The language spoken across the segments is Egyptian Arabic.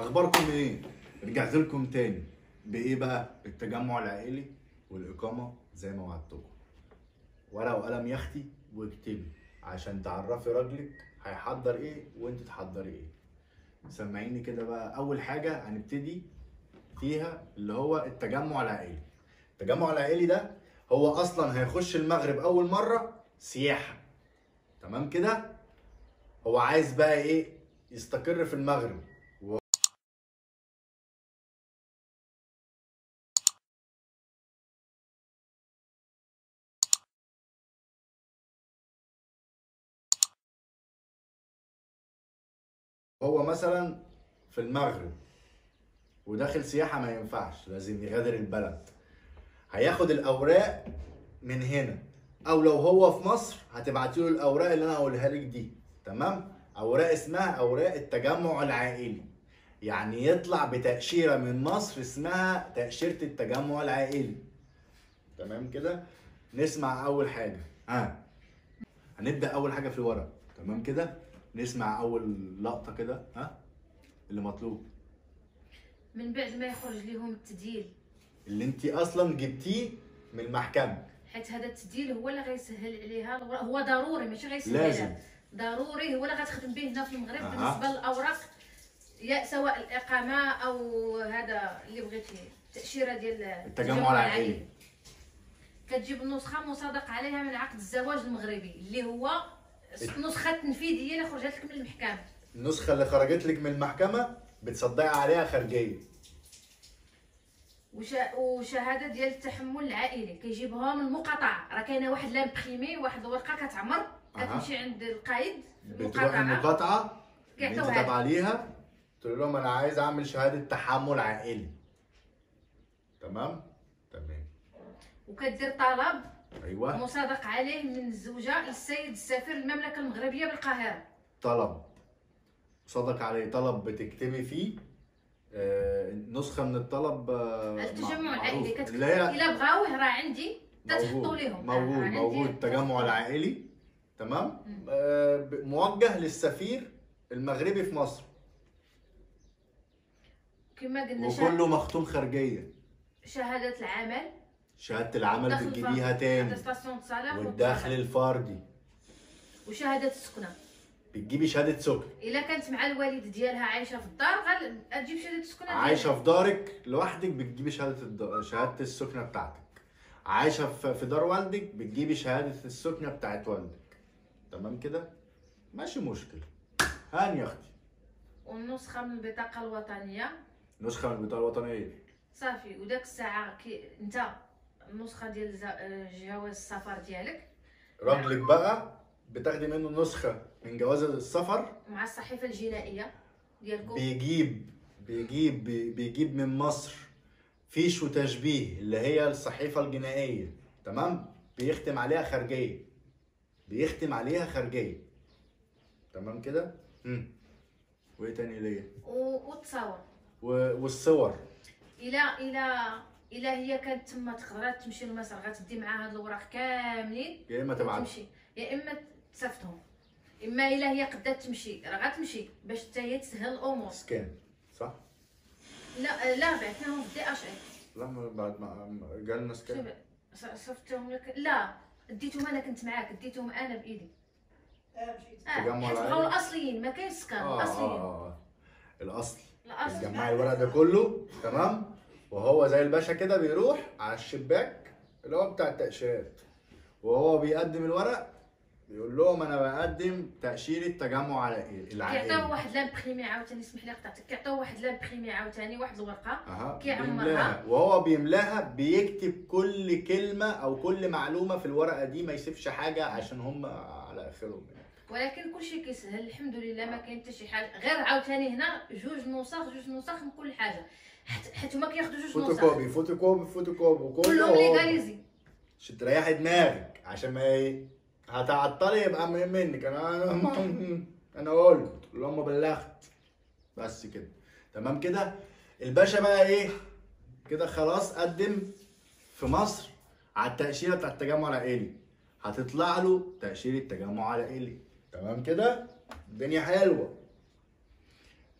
اخباركم ايه رجعت لكم تاني بايه بقى التجمع العائلي والاقامه زي ما وعدتكم ورقه وقلم يا اختي واكتبي عشان تعرفي راجلك هيحضر ايه وانت تحضري ايه سمعيني كده بقى اول حاجه هنبتدي فيها اللي هو التجمع العائلي التجمع العائلي ده هو اصلا هيخش المغرب اول مره سياحه تمام كده هو عايز بقى ايه يستقر في المغرب و- هو مثلا في المغرب وداخل سياحة ما ينفعش لازم يغادر البلد هياخد الأوراق من هنا أو لو هو في مصر هتبعتي له الأوراق اللي أنا هقولها لك دي تمام أوراق اسمها أوراق التجمع العائلي يعني يطلع بتأشيرة من مصر اسمها تأشيرة التجمع العائلي تمام كده نسمع أول حاجة ها هنبدأ أول حاجة في الورق تمام كده نسمع أول لقطة كده ها اللي مطلوب من بعد ما يخرج لهم التدييل اللي انت اصلا جبتيه من المحكمه حيت هذا التدييل هو اللي غيسهل عليها الوراق هو ضروري ماشي غيسهل لازم. عليها ضروري هو اللي غتخدم به هنا في المغرب أها. بالنسبه للاوراق يا سواء الاقامه او هذا اللي بغيتي التاشيره ديال التجمع العائلي. كتجيب النسخه مصادق عليها من عقد الزواج المغربي اللي هو النسخه التنفيذيه اللي خرجت لك من المحكمه النسخه اللي خرجت لك من المحكمه بتصدقي عليها خارجيه وشا... وشهاده ديال التحمل العائلي كيجيبوها من المقاطعه راه كاينه واحد لامبريمي واحد الورقه كتعمر أها. كتمشي عند القايد بتروح المقاطعه اللي انت كيعطوها لك. تابعه ليها تقول لهم انا عايز اعمل شهاده تحمل عائلي تمام تمام وكدير طلب ايوه مصادق عليه من الزوجه للسيد السفير المملكه المغربيه بالقاهره طلب صدق عليه طلب بتكتبي فيه آه، نسخه من الطلب آه، التجمع مع- العائلي معروف. كتكتب اللي هي الا بغاوه راه عندي تتحطوا موجود لهم موجود راه عندي موجود التجمع تتحطوا. العائلي تمام مم. آه ب- موجه للسفير المغربي في مصر كما قلنا وكله مختوم خارجيه شهاده العمل شهاده العمل والدخل بتجيبيها الفردي، تاني اتستاسيون دو سالير والدخل الفردي وشهاده السكنه بتجيبي شهاده سكن الا كانت مع الوالد ديالها عايشه في الدار غتجيب شهاده السكنه ديالها. عايشه في دارك لوحدك بتجيبي شهاده الد... شهاده السكنه بتاعتك عايشه في في دار والدك بتجيبي شهاده السكنه بتاعت والدك تمام كده ماشي مشكله هاني يا اختي والنسخه من البطاقه الوطنيه نسخه من البطاقه الوطنيه صافي وداك الساعه كي انت النسخه ديال ز- آه، جواز السفر ديالك راجلك بقى بتاخدي منه نسخه من جواز السفر مع الصحيفه الجنائيه ديالكم بيجيب بيجيب بي- بيجيب من مصر فيش وتشبيه اللي هي الصحيفه الجنائيه تمام بيختم عليها خارجيه بيختم عليها خارجيه تمام كده امم وايه تاني ليا و- وتصور و- والصور الى الى الى هي كانت تما تقدر تمشي لمصر غتدي معاها هاد الوراق كاملين يا اما تبعت وتمشي يا اما تصيفطهم اما الا هي قدات تمشي راه غتمشي باش حتى هي تسهل الامور سكان صح لا لا بعثناهم في دي اش اي لا ما بعد ما ما جالنا سكان شوف صيفطتهم لك لا ديتهم انا كنت معاك ديتهم انا بايدي اه تجمع حيت العائلي؟ بغاو الاصليين ما كاينش سكان آه, الاصليين آه, اه الاصل الاصل تجمعي الورق ده كله تمام وهو زي الباشا كده بيروح على الشباك اللي هو بتاع التأشيرات وهو بيقدم الورق بيقول لهم انا بقدم تأشيرة تجمع على كيعطيو العائلي واحد لامبريمي عاوتاني اسمح لي قطعتك كيعطيو واحد لامبريمي عاوتاني واحد الورقه اها كيعمرها. بيملاها وهو بيملاها بيكتب كل كلمة او كل معلومة في الورقة دي ما يسيبش حاجة عشان هم على اخرهم يعني. ولكن كلشي كيسهل الحمد لله ما كاين حتى شي حاجه غير عاوتاني هنا جوج نسخ جوج نسخ من كل حاجه حيت حيت هما كياخذوا جوج نسخ فوتوكوبي فوتوكوبي فوتوكوبي وكله كلهم هو- ليغاليزي عشان تريحي دماغك عشان ما ي... هتعطلي يبقى مهم منك انا انا قلت اللهم بلغت بس كده تمام كده الباشا بقى ايه كده خلاص قدم في مصر على التأشيرة بتاعت التجمع العائلي هتطلع له تأشيرة تجمع عائلي تمام كده الدنيا حلوة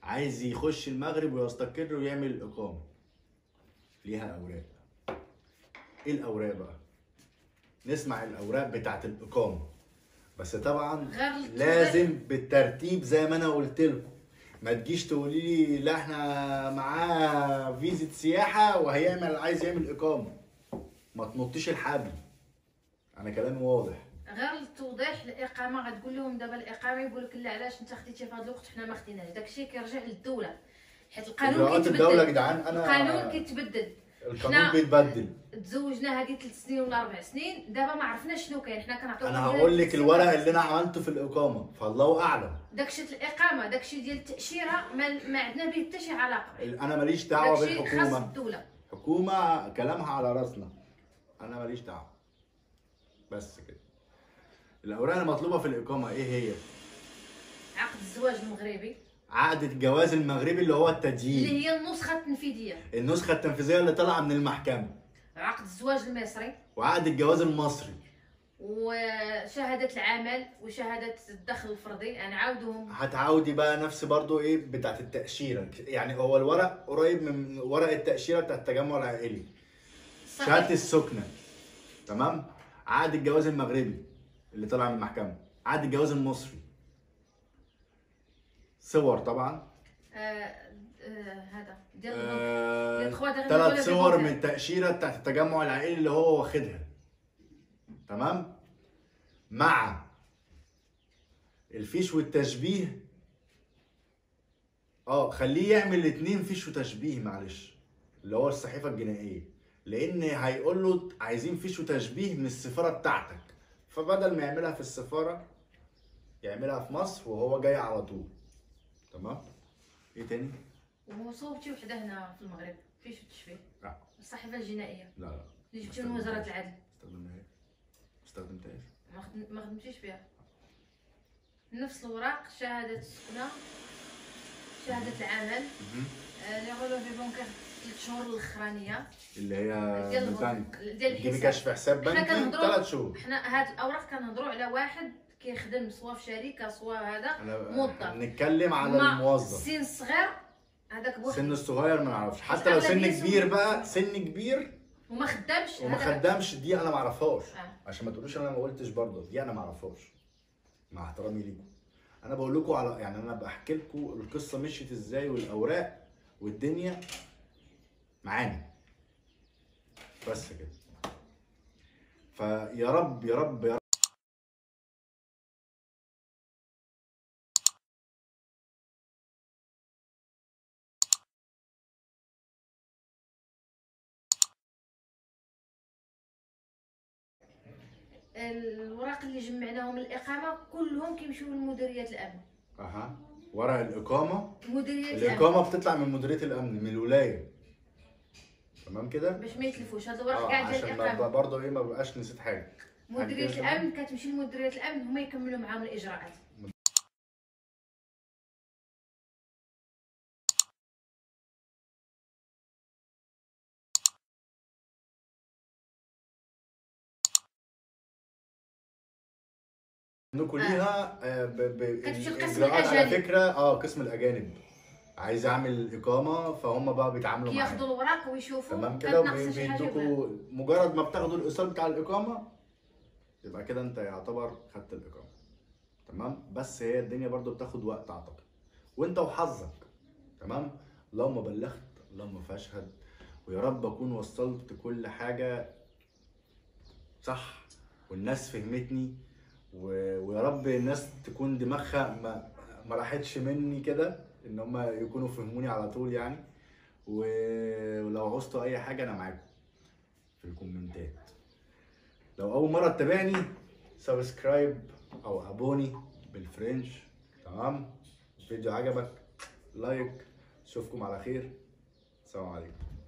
عايز يخش المغرب ويستقر ويعمل اقامه ليها اوراق ايه الاوراق بقى نسمع الاوراق بتاعت الاقامه بس طبعا غير لازم بالترتيب زي ما انا قلت لكم ما تجيش تقولي لي لا احنا معاه فيزا سياحه وهيعمل عايز يعمل اقامه ما تنطيش الحبل انا كلامي واضح غير التوضيح الاقامه غتقول لهم دابا الاقامه يقول لك لا علاش انت خديتي في هذا الوقت حنا ما خديناش داكشي كيرجع للدوله حيت القانون اجراءات الدوله يا كيتبدل جدعان انا القانون كيتبدل القانون حنا- بيتبدل تزوجنا هذه ثلاث سنين ولا اربع سنين دابا ما عرفناش شنو كاين حنا كنعطيو انا هقول لك الورق اللي انا عملته في الاقامه فالله اعلم داكشي ديال الاقامه داكشي ديال التاشيره ما, ما عندنا به حتى شي علاقه انا ماليش دعوه داكشي خاص بالحكومه الدوله حكومه كلامها على راسنا انا ماليش دعوه بس كده الاوراق المطلوبه في الاقامه ايه هي عقد الزواج المغربي عقد الجواز المغربي اللي هو اللي التديين هي النسخه التنفيذيه النسخه التنفيذيه اللي طالعه من المحكمه عقد الزواج المصري وعقد الجواز المصري وشهاده العمل وشهاده الدخل الفردي نعاودوهم هتعودي بقى نفس برضو ايه بتاعت التاشيره يعني هو الورق قريب من ورق التاشيره بتاعت التجمع العائلي شهاده السكنه تمام عقد الجواز المغربي اللي طلع من المحكمه عقد الجواز المصري صور طبعا آه، آه، هذا ديال البنك. آه الإخوة ده غير ثلاث ولا صور بيقولها. من التاشيره بتاعت التجمع العائلي اللي هو واخدها تمام مع الفيش والتشبيه اه خليه يعمل الاثنين فيش وتشبيه معلش اللي هو الصحيفه الجنائيه لان هيقول له عايزين فيش وتشبيه من السفاره بتاعتك فبدل ما يعملها في السفاره يعملها في مصر وهو جاي على طول تمام ايه تاني وصوبتي وحده هنا في المغرب فيش التشبيه لا. الصحيفه الجنائيه لا لا اللي جبتي من وزاره العدل استخدمناهاش استخدمتهاش ما خدم- ما خدمتيش بها نفس الوراق شهاده السكنه شهاده العمل آه، اللي يقولوا في بنك ثلاث شهور الاخرانيه اللي هي ديال من البنك البنك ديال تجيبي الحساب كشف حساب حنا بنكي كنهضروا- ثلاث شهور حنا هاد الاوراق كنهضروا على واحد كيخدم سوا في شركه سوا هذا انا موظف. نتكلم على مع الموظف سن صغير هذاك بوحده سن الصغير ما نعرفش حتى لو سن الأغلبية كبير سن- بقى سن كبير وما خدامش وما هذا- خدامش دي انا ما اعرفهاش آه. عشان ما تقولوش انا ما قلتش برضه دي انا ما اعرفهاش مع احترامي ليكم انا بقول لكم على يعني انا بحكي لكم القصه مشيت ازاي والاوراق والدنيا معانا بس كده فيا رب يا رب يا رب الوراق اللي جمعناهم الاقامه كلهم كيمشيو لمديريه الامن اها ورق الاقامه مديريه الامن الاقامه بتطلع من مديريه الامن من الولايه تمام كده باش ما يتلفوش هذا الورق اه كاع ديال عشان ما الاقامه برضه ايه ما بقاش نسيت حاجه مديريه حاجة كده الامن كتمشي لمديريه الامن هما يكملوا معاهم الاجراءات انكم ليها آه، ب- ب- كانت في ال- القسم الاجراءات على الأجانب. فكره اه قسم الاجانب عايز اعمل اقامه فهم بقى بيتعاملوا معايا كياخذوا الوراق ويشوفوا تمام كده كتناقصوا شي حاجه ولا وبيدوكوا مجرد ما بتاخدوا الايصال بتاع الاقامه يبقى كده انت يعتبر خدت الاقامه تمام بس هي الدنيا برضو بتاخد وقت اعتقد وانت وحظك تمام اللهم بلغت اللهم فاشهد ويا رب اكون وصلت كل حاجه صح والناس فهمتني و... ويا رب الناس تكون دماغها ما ما راحتش مني كده ان هم يكونوا فهموني على طول يعني و... ولو عوزتوا اي حاجه انا معاكم في الكومنتات لو اول مره تتابعني سبسكرايب او ابوني بالفرنش تمام الفيديو عجبك لايك اشوفكم على خير السلام عليكم